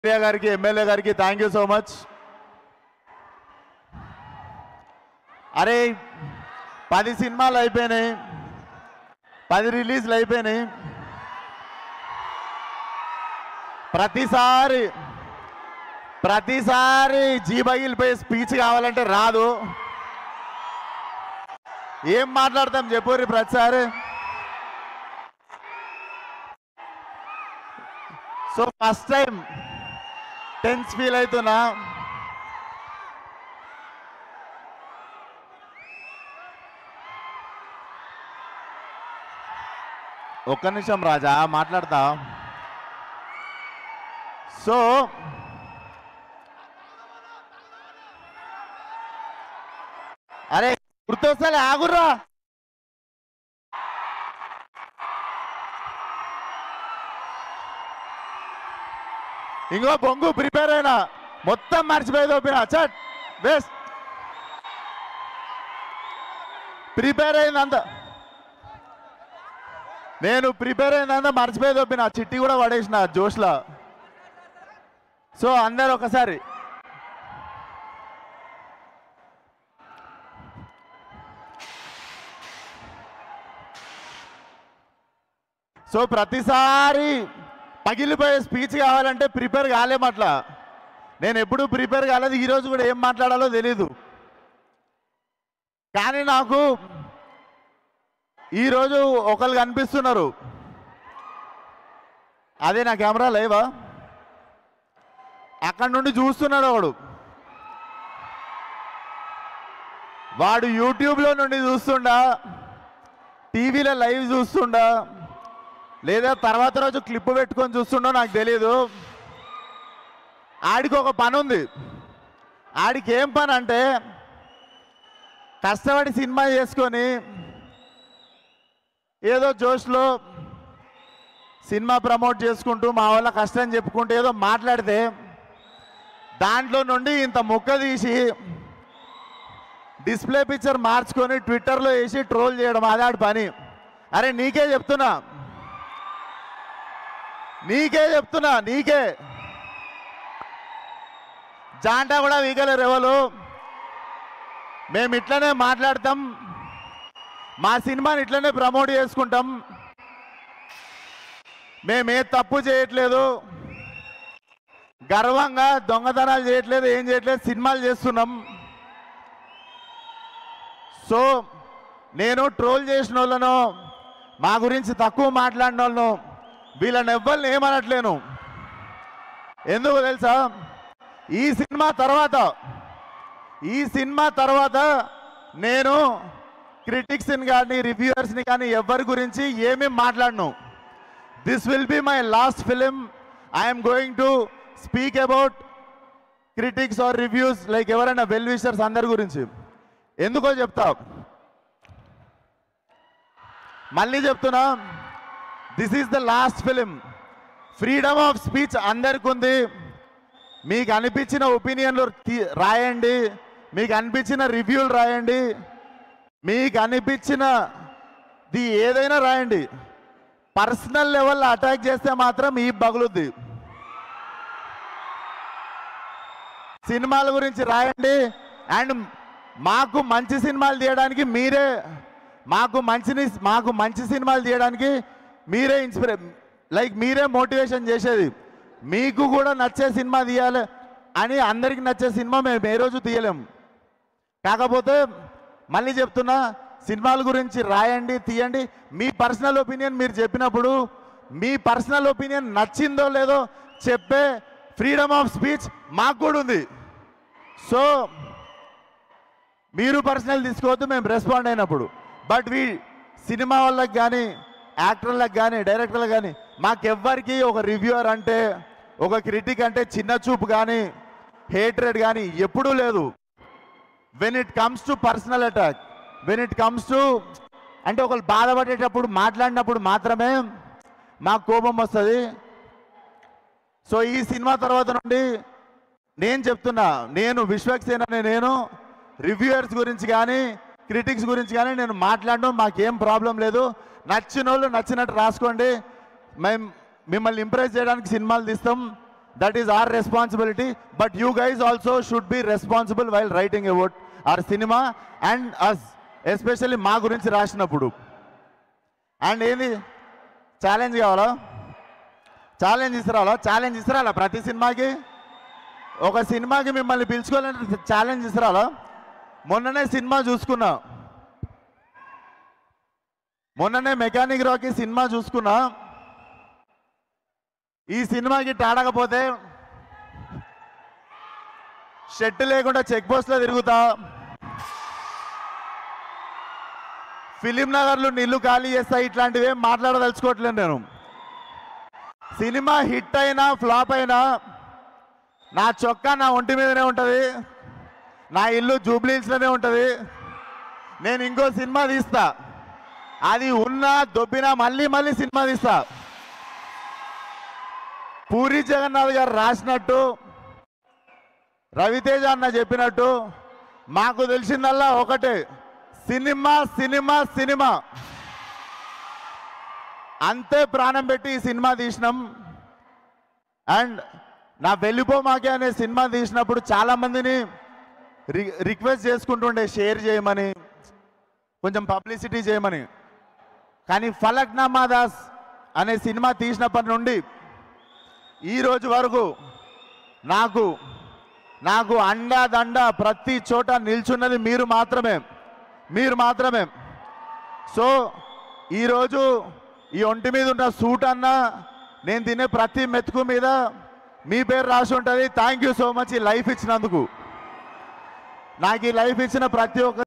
ప్రియా గారికి ఎమ్మెల్యే గారికి thank you so much అరే పది సినిమాలు అయిపోయినాయి పది రిలీజ్లు అయిపోయినాయి ప్రతిసారి ప్రతిసారి జీబగిలిపోయి స్పీచ్ కావాలంటే రాదు ఏం మాట్లాడతాం చెప్పుర్రి ప్రతిసారి so first time tense feel అవుతున్నా ఒక్క నిమిషం రాజా మాట్లాడతా సో అరే గుర్తొస్తాలే ఆగుర్రా ఇంకో బొంగు ప్రిపేర్ అయినా మొత్తం మర్చిపోయి దోపిన చట్ బెస్ట్ ప్రిపేర్ అయిందంత నేను ప్రిపేర్ అయిందంతా మర్చిపోయి దొప్పిన చిట్టి కూడా పడేసిన జోష్లో సో అందరు ఒకసారి సో ప్రతిసారి పగిలిపోయే స్పీచ్ కావాలంటే ప్రిపేర్ కాలేమట్లా నేను ఎప్పుడు ప్రిపేర్ కాలేదు ఈరోజు కూడా ఏం మాట్లాడాలో తెలీదు కానీ నాకు ఈరోజు ఒకళ్ళు కనిపిస్తున్నారు అదే నా కెమెరా లేవా అక్కడి నుండి చూస్తున్నాడు ఒకడు వాడు యూట్యూబ్లో నుండి చూస్తుండా టీవీలో లైవ్ చూస్తుండా లేదా తర్వాత రోజు క్లిప్ పెట్టుకొని చూస్తుండో నాకు తెలియదు ఆడికి ఒక పని ఉంది ఆడికి ఏం పని అంటే కష్టపడి సినిమా చేసుకొని ఏదో జోష్లో సినిమా ప్రమోట్ చేసుకుంటూ మా వాళ్ళ కష్టం చెప్పుకుంటూ ఏదో మాట్లాడితే దాంట్లో నుండి ఇంత ముక్క తీసి డిస్ప్లే పిక్చర్ మార్చుకొని ట్విట్టర్లో వేసి ట్రోల్ చేయడం అదాడి పని అరే నీకే చెప్తున్నా నీకే చెప్తున్నా నీకే జాంటా కూడా వీగలేరు ఎవరు మేము ఇట్లనే మాట్లాడతాం మా సినిమాని ఇట్లనే ప్రమోట్ చేసుకుంటాం మేము ఏ తప్పు చేయట్లేదు గర్వంగా దొంగతనాలు చేయట్లేదు ఏం చేయట్లేదు సినిమాలు చేస్తున్నాం సో నేను ట్రోల్ చేసిన వాళ్ళను మా గురించి తక్కువ మాట్లాడిన వాళ్ళను వీళ్ళని ఎవ్వరిని ఏమనట్లేను ఎందుకు తెలుసా ఈ సినిమా తర్వాత ఈ సినిమా తర్వాత నేను క్రిటిక్స్ని కానీ రివ్యూవర్స్ని కానీ ఎవరి గురించి ఏమీ మాట్లాడను this will be my last film I'm going to speak about critics or reviews like ఎవరైనా వెల్ విషర్స్ అందరి గురించి ఎందుకో చెప్తా మళ్ళీ చెప్తున్నా this is the last film freedom of speech అందరికి ఉంది మీకు అనిపించిన ఒపీనియన్లు తీ- రాయండి మీకు అనిపించిన రివ్యూలు రాయండి మీకు అనిపించిన ది ఏదైనా రాయండి పర్సనల్ లెవెల్లో అటాక్ చేస్తే మాత్రం ఈ బగులుద్ది సినిమాల గురించి రాయండి అండ్ మాకు మంచి సినిమాలు తీయడానికి మీరే మాకు మంచిని మాకు మంచి సినిమాలు తీయడానికి మీరే ఇన్స్పిరే లైక్ మీరే మోటివేషన్ చేసేది మీకు కూడా నచ్చే సినిమా తీయాలి అని అందరికి నచ్చే సినిమా మేము ఏ రోజు తీయలేము కాకపోతే మళ్ళీ చెప్తున్నా సినిమాల గురించి రాయండి తీయండి మీ పర్సనల్ ఒపీనియన్ మీరు చెప్పినప్పుడు మీ పర్సనల్ ఒపీనియన్ నచ్చిందో లేదో చెప్పే ఫ్రీడమ్ ఆఫ్ స్పీచ్ మాకు కూడా ఉంది సో మీరు పర్సనల్ తీసుకోవద్దు మేము రెస్పాండ్ అయినప్పుడు బట్ వీ సినిమా వాళ్ళకి కానీ యాక్టర్లకు కానీ డైరెక్టర్లకు కానీ మాకెవ్వరికి ఒక రివ్యూవర్ అంటే ఒక క్రిటిక్ అంటే చిన్న చూపు కానీ హేట్రెడ్ కానీ ఎప్పుడూ లేదు when it comes to personal attack when it comes to అంటే ఒకళ్ళు బాధపడేటప్పుడు మాట్లాడినప్పుడు మాత్రమే మాకు కోపం వస్తుంది సో ఈ సినిమా తర్వాత నుండి నేను చెప్తున్నా నేను విశ్వక్సేన అనే నేను రివ్యూయర్స్ గురించి కానీ క్రిటిక్స్ గురించి కానీ నేను మాట్లాడడం మాకేం ప్రాబ్లం లేదు నచ్చిన వాళ్ళు నచ్చినట్టు రాసుకోండి మేము మిమ్మల్ని ఇంప్రెస్ చేయడానికి సినిమాలు తీస్తాం that is our responsibility but you guys also should be responsible while writing about our cinema and us especially మా గురించి రాసినప్పుడు అండ్ ఏంది ఛాలెంజ్ కావాలా ఛాలెంజ్ ఇస్తారా ఛాలెంజ్ ఇస్తారా ప్రతి సినిమాకి ఒక సినిమాకి మిమ్మల్ని పిలుచుకోవాలంటే ఛాలెంజ్ ఇస్తారా మొన్ననే సినిమా చూసుకున్నా మొన్ననే మెకానిక్ రాకి సినిమా చూసుకున్నా ఈ సినిమాకి టాడకపోతే షెట్ లేకుండా చెక్ పోస్ట్లో తిరుగుతా ఫిలిం నగర్లో నీళ్లు ఖాళీ చేస్తా ఇట్లాంటివి ఏం మాట్లాడదలుచుకోవట్లేదు నేను సినిమా హిట్ అయినా ఫ్లాప్ అయినా నా చొక్కా నా ఒంటి మీదనే ఉంటుంది నా ఇల్లు జూబ్లీహిల్స్లోనే ఉంటుంది నేను ఇంకో సినిమా తీస్తా అది ఉన్నా దొబ్బినా మళ్ళీ మళ్ళీ సినిమా తీస్తా పూరి జగన్నాథ్ గారు రాసినట్టు రవితేజ అన్న చెప్పినట్టు మాకు తెలిసిందల్లా ఒకటే సినిమా సినిమా సినిమా అంతే ప్రాణం పెట్టి ఈ సినిమా తీసినాం అండ్ నా వెళ్ళిపో మాకే అనే సినిమా తీసినప్పుడు చాలా మందిని రి రిక్వెస్ట్ చేసుకుంటుండే షేర్ చేయమని కొంచెం పబ్లిసిటీ చేయమని కానీ ఫలక్నామా దాస్ అనే సినిమా తీసినప్పటి నుండి ఈ రోజు వరకు నాకు నాకు అండా దండ ప్రతి చోట నిల్చున్నది మీరు మాత్రమే మీరు మాత్రమే సో ఈరోజు ఈ ఒంటి మీద ఉన్న సూట్ అన్న నేను తినే ప్రతి మెతుకు మీద మీ పేరు రాసి ఉంటుంది థ్యాంక్ యూ సో మచ్ ఈ లైఫ్ ఇచ్చినందుకు నాకు ఈ లైఫ్ ఇచ్చిన ప్రతి ఒక్క